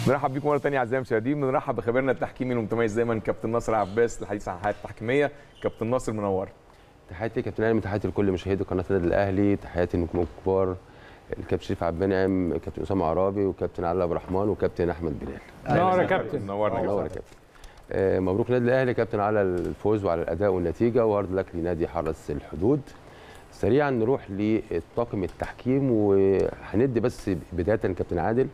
بنرحب بيكم مره ثانيه اعزائي المشاهدين بنرحب بخبيرنا التحكيمي المتميز دايما كابتن ناصر عباس للحديث عن الحياه التحكيميه كابتن ناصر منور تحياتي يا كابتن علي تحياتي لكل مشاهدي قناه النادي الاهلي تحياتي للنجوم الكبار الكابتن شريف عبد المنعم كابتن اسامه عرابي وكابتن علي عبد الرحمن وكابتن احمد بلال نور يا كابتن نورنا نور يا كابتن كابتن آه، مبروك النادي الاهلي كابتن على الفوز وعلى الاداء والنتيجه وارد لك لنادي حرس الحدود سريعا نروح لطاقم التحكيم وهندي بس بدايه كابتن عادل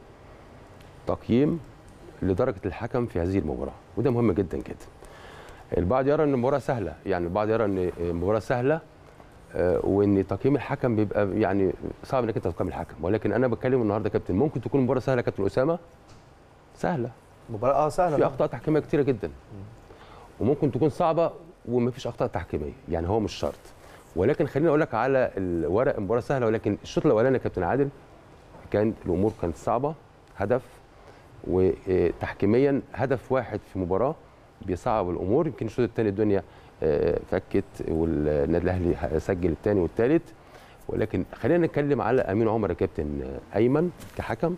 تقييم لدرجه الحكم في هذه المباراه وده مهم جدا جدا البعض يرى ان المباراه سهله يعني البعض يرى ان المباراه سهله آه، وان تقييم الحكم بيبقى يعني صعب انك انت تقيم الحكم ولكن انا بتكلم النهارده يا كابتن ممكن تكون المباراه سهله يا كابتن اسامه سهله مباراة اه سهلة في طبعاً. اخطاء تحكيميه كتيره جدا وممكن تكون صعبه ومفيش اخطاء تحكيميه يعني هو مش شرط ولكن خليني اقول لك على الورق المباراه سهله ولكن الشوط الاولاني يا كابتن عادل كان الامور كانت صعبه هدف وتحكيميا هدف واحد في مباراه بيصعب الامور يمكن الشوط الثاني الدنيا آه، فكت والنادي الاهلي سجل الثاني والثالث ولكن خلينا نتكلم على امين عمر يا كابتن آه، ايمن كحكم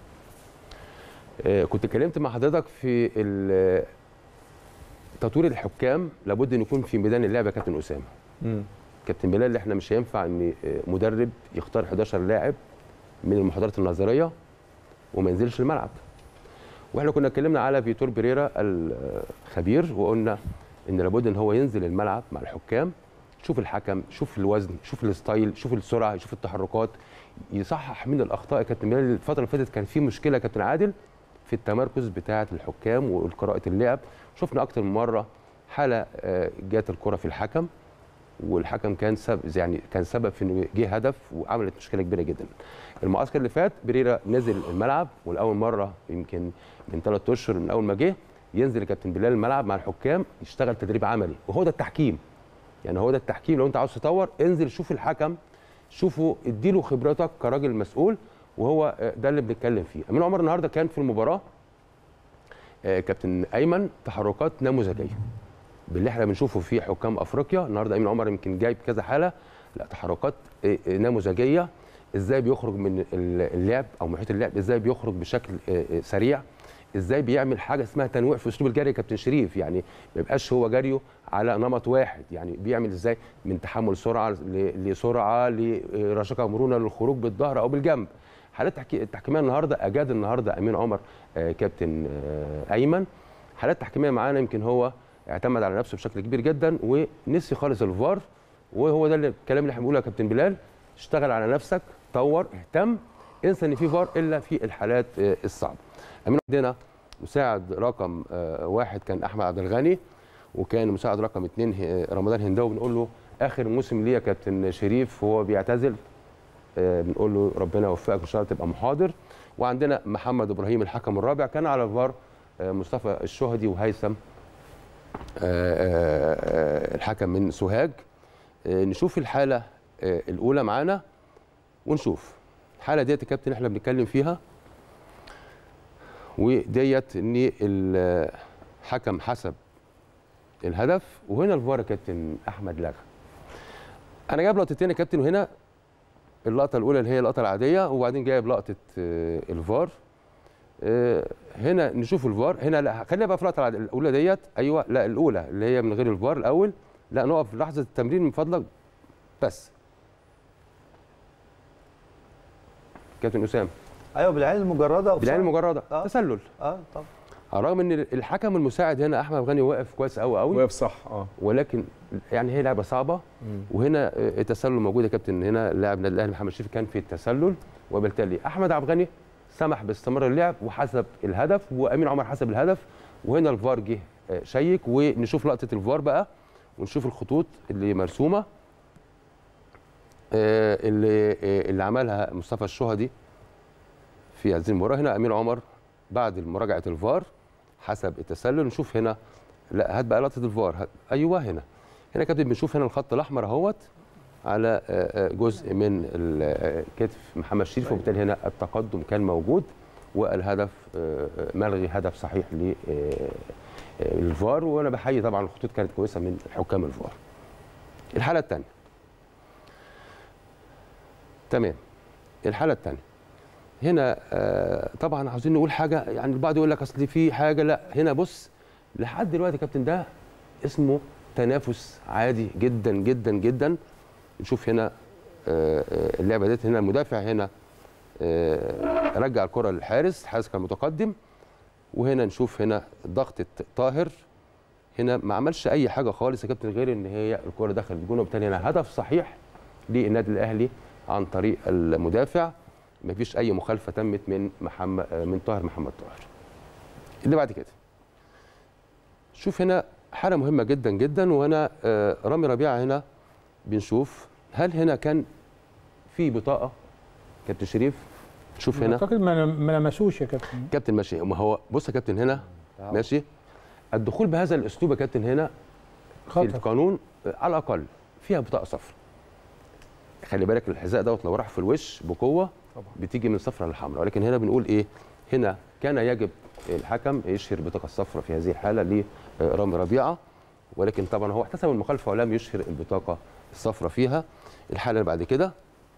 آه، كنت اتكلمت مع حضرتك في ال- تطوير الحكام لابد ان يكون في ميدان اللعب يا كابتن اسامه مم. كابتن بلال اللي احنا مش هينفع ان آه، مدرب يختار 11 لاعب من المحاضرات النظريه وما ينزلش الملعب واحنا كنا اتكلمنا على فيتور بيريرا الخبير وقلنا ان لابد ان هو ينزل الملعب مع الحكام شوف الحكم شوف الوزن شوف الستايل شوف السرعه شوف التحركات يصحح من الاخطاء يا كابتن بلال الفتره اللي فاتت كان في مشكله يا كابتن عادل في التمركز بتاعه الحكام وقراءه اللعب شفنا اكتر من مره حاله آه، جات الكره في الحكم والحكم كان سبب يعني كان سبب في انه جه هدف وعملت مشكله كبيره جدا. المعسكر اللي فات بريرا نزل الملعب ولاول مره يمكن من ثلاث اشهر من اول ما جه ينزل كابتن بلال الملعب مع الحكام يشتغل تدريب عملي وهو ده التحكيم. يعني هو ده التحكيم لو انت عاوز تطور انزل شوف الحكم شوفه اديله خبرتك كراجل مسؤول وهو آه، ده اللي بنتكلم فيه. امين عمر النهارده كان في المباراه آه، كابتن ايمن تحركات نموذجيه. باللي احنا بنشوفه في حكام افريقيا النهارده امين عمر يمكن جايب كذا حاله لا تحركات إيه، إيه، نموذجيه ازاي بيخرج من ال- اللعب او محيط اللعب ازاي بيخرج بشكل إيه، إيه، سريع ازاي بيعمل حاجه اسمها تنويع في اسلوب الجري يا كابتن شريف يعني ما يبقاش هو جريه على نمط واحد يعني بيعمل ازاي من تحمل سرعه ل- لسرعه لرشاقه مرونه للخروج بالظهر او بالجنب حالات تحكي- التحكيميه النهارده اجاد النهارده امين عمر آه، كابتن آه، ايمن حالات تحكيميه معانا يمكن هو اعتمد على نفسه بشكل كبير جدا ونسي خالص الفار وهو ده اللي- الكلام اللي احنا بنقوله يا كابتن بلال اشتغل على نفسك طور اهتم انسى ان في فار الا في الحالات آه، الصعبه. امين عندنا مساعد رقم آه، واحد كان احمد عبد الغني وكان مساعد رقم اثنين آه، رمضان هنداوي بنقول له اخر موسم ليه يا كابتن شريف وهو بيعتزل آه، بنقول له ربنا يوفقك ان شاء الله تبقى محاضر وعندنا محمد ابراهيم الحكم الرابع كان على الفار آه، مصطفى الشهدي وهيثم آه، آه، آه، الحكم من سوهاج آه، نشوف الحاله آه، الاولى معانا ونشوف الحاله ديت يا كابتن احنا بنتكلم فيها وديت ان الحكم حسب الهدف وهنا الفار يا كابتن احمد لغى انا جايب لقطتين يا كابتن وهنا اللقطه الاولى اللي هي اللقطه العاديه وبعدين جايب لقطه آه، الفار آه، هنا نشوف الفار هنا لا خلينا بقى في اللقطه العادية. الاولى ديت ايوه لا الاولى اللي هي من غير الفار الاول لا نقف لحظه التمرين من فضلك بس كابتن اسامه ايوه بالعين المجرده بالعين المجرده آه. تسلل اه طبعا على الرغم ان الحكم المساعد هنا احمد غني واقف كويس قوي قوي واقف صح اه ولكن يعني هي لعبه صعبه وهنا آه، التسلل موجود يا كابتن هنا لاعب النادي الاهلي محمد شريف كان في التسلل وبالتالي احمد عبد الغني سمح باستمرار اللعب وحسب الهدف وامين عمر حسب الهدف وهنا الفار جه آه، شيك ونشوف لقطه الفار بقى ونشوف الخطوط اللي مرسومه آه، اللي آه، اللي عملها مصطفى الشهدي في هذه المباراه هنا امين عمر بعد مراجعه الفار حسب التسلل نشوف هنا لا هات بقى لقطه الفار هات ايوه هنا هنا يا كابتن بنشوف هنا الخط الاحمر اهوت على آه، آه، جزء من ال- آه، كتف محمد شريف وبالتالي هنا التقدم كان موجود والهدف آه، آه، ملغي هدف صحيح للفار وانا بحيي طبعا الخطوط كانت كويسه من حكام الفار. الحاله الثانيه تمام الحاله الثانيه هنا آه، طبعا عاوزين نقول حاجه يعني البعض يقول لك اصل في حاجه لا هنا بص لحد دلوقتي يا كابتن ده اسمه تنافس عادي جدا جدا جدا نشوف هنا آه، آه، اللعبه ديت هنا المدافع هنا آه، رجع الكره للحارس الحارس كان متقدم وهنا نشوف هنا ضغطه طاهر هنا ما عملش اي حاجه خالص يا كابتن غير ان هي الكره دخلت الجون وبالتالي هنا هدف صحيح للنادي الاهلي عن طريق المدافع ما فيش اي مخالفه تمت من محمد من طاهر محمد طاهر اللي بعد كده شوف هنا حاله مهمه جدا جدا وهنا آه، رامي ربيعه هنا بنشوف هل هنا كان في بطاقه كابتن شريف شوف هنا اعتقد ما ما لمسوش يا كابتن كابتن ماشي ما هو بص يا كابتن هنا ماشي الدخول بهذا الاسلوب يا كابتن هنا في خطر القانون آه، على الاقل فيها بطاقه صفراء خلي بالك الحذاء دوت لو راح في الوش بقوه طبعا. بتيجي من صفراء لحمراء ولكن هنا بنقول ايه هنا كان يجب الحكم يشهر البطاقه الصفراء في هذه الحاله لرامي ربيعه ولكن طبعا هو احتسب المخالفه ولم يشهر البطاقه الصفراء فيها الحاله اللي بعد كده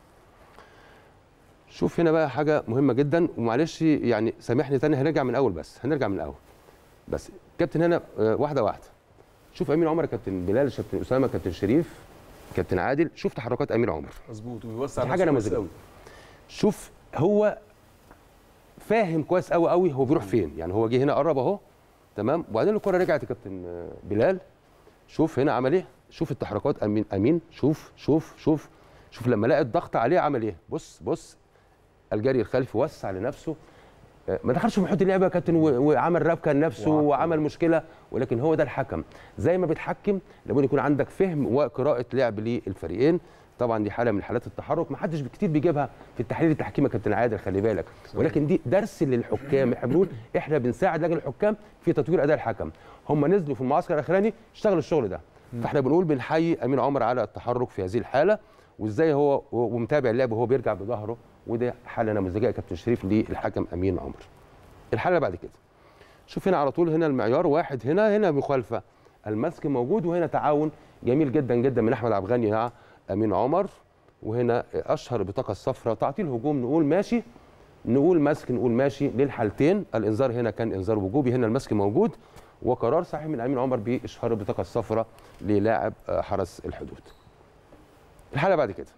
شوف هنا بقى حاجه مهمه جدا ومعلش يعني سامحني تاني هنرجع من الاول بس هنرجع من الاول بس كابتن هنا آه، واحده واحده شوف امين عمر كابتن بلال كابتن اسامه كابتن شريف كابتن عادل شوف تحركات امين عمر مظبوط وبيوسع دي نفسه حاجه كويس نموذجيه قوي. شوف هو فاهم كويس قوي قوي هو بيروح فين يعني هو جه هنا قرب اهو تمام وبعدين الكره رجعت يا كابتن آه، بلال شوف هنا عمل ايه شوف التحركات امين امين شوف شوف شوف شوف لما لقى الضغط عليه عمل ايه بص بص الجري الخلفي وسع لنفسه آه، ما دخلش في محيط اللعبه يا كابتن و- وعمل ربكه لنفسه وعطل. وعمل مشكله ولكن هو ده الحكم زي ما بتحكم لابد يكون عندك فهم وقراءه لعب للفريقين طبعا دي حاله من حالات التحرك ما حدش كتير بيجيبها في التحليل التحكيمي يا كابتن عادل خلي بالك ولكن دي درس للحكام احنا بنقول احنا بنساعد لجنه الحكام في تطوير اداء الحكم هم نزلوا في المعسكر الاخراني اشتغلوا الشغل ده فاحنا بنقول بنحيي امين عمر على التحرك في هذه الحاله وازاي هو ومتابع اللعب وهو بيرجع بظهره وده حاله نموذجيه يا كابتن شريف للحكم امين عمر الحاله اللي بعد كده شوف هنا على طول هنا المعيار واحد هنا هنا مخالفه المسك موجود وهنا تعاون جميل جدا جدا من احمد عبد الغني مع امين عمر وهنا اشهر البطاقه الصفراء تعطيل هجوم نقول ماشي نقول مسك نقول ماشي للحالتين الانذار هنا كان انذار وجوبي هنا المسك موجود وقرار صحيح من امين عمر باشهار البطاقه الصفراء للاعب آه، حرس الحدود الحاله بعد كده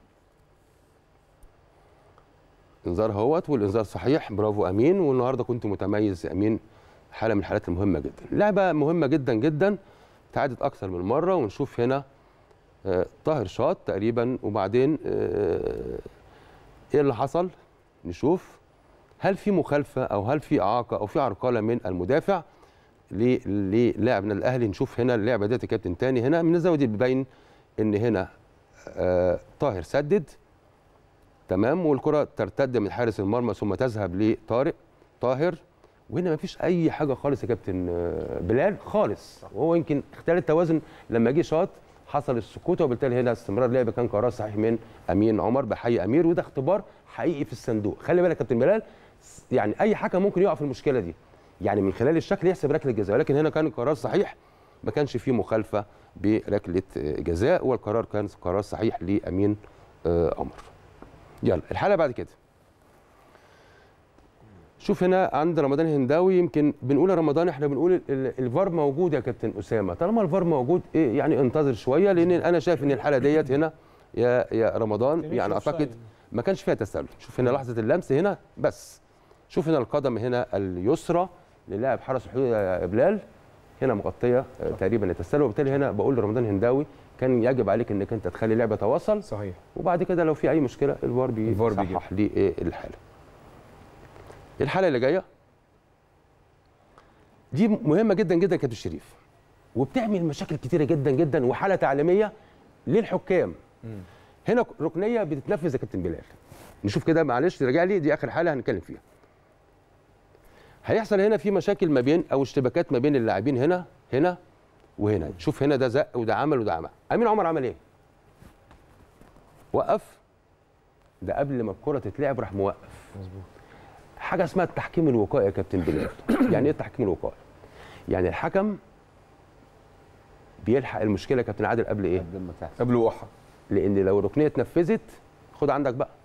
انذار اهوت والانذار صحيح برافو امين والنهارده كنت متميز يا امين حاله من الحالات المهمه جدا لعبه مهمه جدا جدا تعادت اكثر من مره ونشوف هنا آه، طاهر شاط تقريبا وبعدين آه، ايه اللي حصل نشوف هل في مخالفه او هل في اعاقه او في عرقله من المدافع ل- للاعبنا الاهلي نشوف هنا اللعبه ديت يا كابتن تاني هنا من الزاويه دي بيبين ان هنا آه، طاهر سدد تمام والكره ترتد من حارس المرمى ثم تذهب لطارق طاهر وهنا ما فيش اي حاجه خالص يا كابتن آه، بلال خالص وهو يمكن اختل التوازن لما جه شاط حصل السكوت وبالتالي هنا استمرار اللعب كان قرار صحيح من امين عمر بحي امير وده اختبار حقيقي في الصندوق خلي بالك يا كابتن بلال س- يعني اي حكم ممكن يقع في المشكله دي يعني من خلال الشكل يحسب ركله جزاء ولكن هنا كان القرار صحيح ما كانش فيه مخالفه بركله آه، جزاء والقرار كان قرار صحيح لامين آه، عمر يلا الحاله بعد كده شوف هنا عند رمضان هنداوي يمكن بنقول يا رمضان احنا بنقول ال- ال- الفار موجود يا كابتن اسامه طالما الفار موجود ايه يعني انتظر شويه لان انا شايف ان الحاله ديت هنا يا يا رمضان كانش يعني أوفسايد. اعتقد ما كانش فيها تسلل شوف هنا لحظه اللمس هنا بس شوف هنا القدم هنا اليسرى للاعب حرس الحدود يا بلال هنا مغطيه آه، تقريبا التسلل وبالتالي هنا بقول لرمضان هنداوي كان يجب عليك انك انت تخلي اللعبه تواصل صحيح وبعد كده لو في اي مشكله الفار الفار بيجي. بيصحح لي إيه الحاله الحاله اللي جايه دي مهمه جدا جدا يا كابتن شريف وبتعمل مشاكل كتيره جدا جدا وحاله تعليميه للحكام هنا ركنيه بتتنفذ يا كابتن بلال نشوف كده معلش راجع لي دي اخر حاله هنتكلم فيها هيحصل هنا في مشاكل ما بين او اشتباكات ما بين اللاعبين هنا هنا وهنا شوف هنا ده زق وده عمل وده عمل امين عمر عمل ايه وقف ده قبل ما الكره تتلعب راح موقف مظبوط حاجه اسمها التحكيم الوقائي يا كابتن بلال يعني ايه التحكيم الوقائي يعني الحكم بيلحق المشكله يا كابتن عادل قبل ايه قبل ما تحصل قبل وقعها لان لو الركنيه اتنفذت خد عندك بقى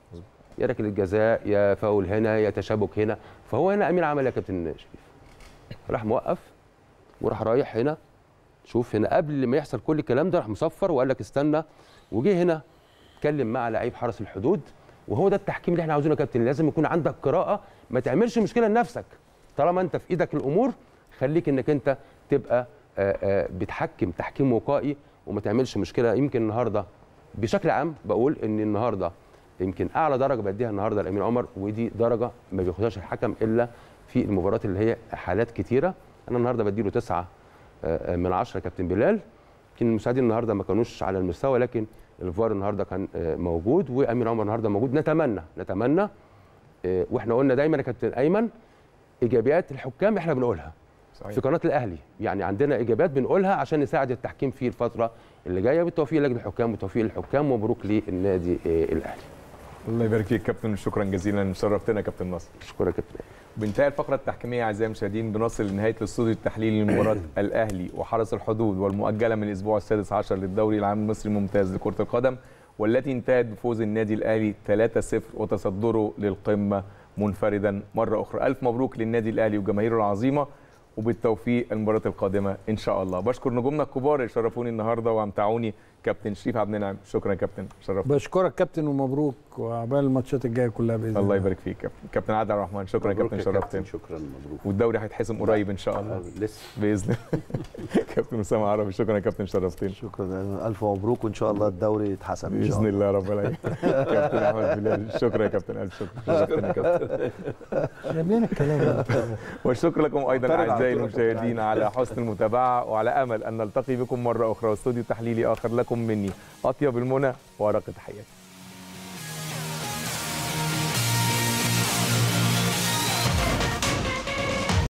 يا ركله جزاء يا فاول هنا يا تشابك هنا فهو هنا امين عمل يا كابتن شريف راح موقف وراح رايح هنا شوف هنا قبل ما يحصل كل الكلام ده راح مصفر وقال لك استنى وجه هنا اتكلم مع لعيب حرس الحدود وهو ده التحكيم اللي احنا عاوزينه يا كابتن لازم يكون عندك قراءه ما تعملش مشكله لنفسك طالما انت في ايدك الامور خليك انك انت تبقى آه، آه، بتحكم تحكيم وقائي وما تعملش مشكله يمكن النهارده بشكل عام بقول ان النهارده يمكن اعلى درجه بديها النهارده لامين عمر ودي درجه ما بياخدهاش الحكم الا في المباريات اللي هي حالات كتيره انا النهارده بديله تسعة آه، آه، من عشرة كابتن بلال يمكن المساعدين النهارده ما كانوش على المستوى لكن الفار النهارده كان آه، موجود وامين عمر النهارده موجود نتمنى نتمنى آه، واحنا قلنا دايما يا كابتن ايمن ايجابيات الحكام احنا بنقولها صحيح. في قناه الاهلي يعني عندنا ايجابيات بنقولها عشان نساعد التحكيم في الفتره اللي جايه بالتوفيق لجنه الحكام والتوفيق للحكام ومبروك للنادي آه، الاهلي الله يبارك فيك كابتن شكرا جزيلا شرفتنا يا كابتن نصر اشكرك يا كابتن بانتهاء الفقرة التحكيمية أعزائي المشاهدين بنصل لنهاية الاستوديو التحليلي لمباراة الأهلي وحرس الحدود والمؤجلة من الأسبوع السادس عشر للدوري العام المصري الممتاز لكرة القدم والتي انتهت بفوز النادي الأهلي 3-0 وتصدره للقمة منفردا مرة أخرى ألف مبروك للنادي الأهلي وجماهيره العظيمة وبالتوفيق المباراة القادمة إن شاء الله بشكر نجومنا الكبار اللي شرفوني النهاردة وأمتعوني كابتن شريف عبد النعم شكرا يا كابتن شرفت بشكرك كابتن ومبروك وعقبال الماتشات الجايه كلها باذن الله يبارك فيك كابتن كابتن عادل عبد الرحمن شكرا يا مبروك كابتن شرفتني شكرا مبروك والدوري هيتحسم قريب ان شاء الله لسه باذن الله كابتن اسامه عربي شكرا يا كابتن شرفتني شكرا الف مبروك وان شاء الله الدوري يتحسن ان شاء باذن الله الله رب العالمين كابتن احمد بلال شكرا يا كابتن الف شكرا شرفتني يا كابتن جاب لنا الكلام ده. والشكر لكم ايضا طارق اعزائي عبد الله المشاهدين على حسن المتابعه وعلى امل ان نلتقي بكم مره اخرى واستوديو تحليلي اخر لكم مني اطيب المنى وارق تحياتي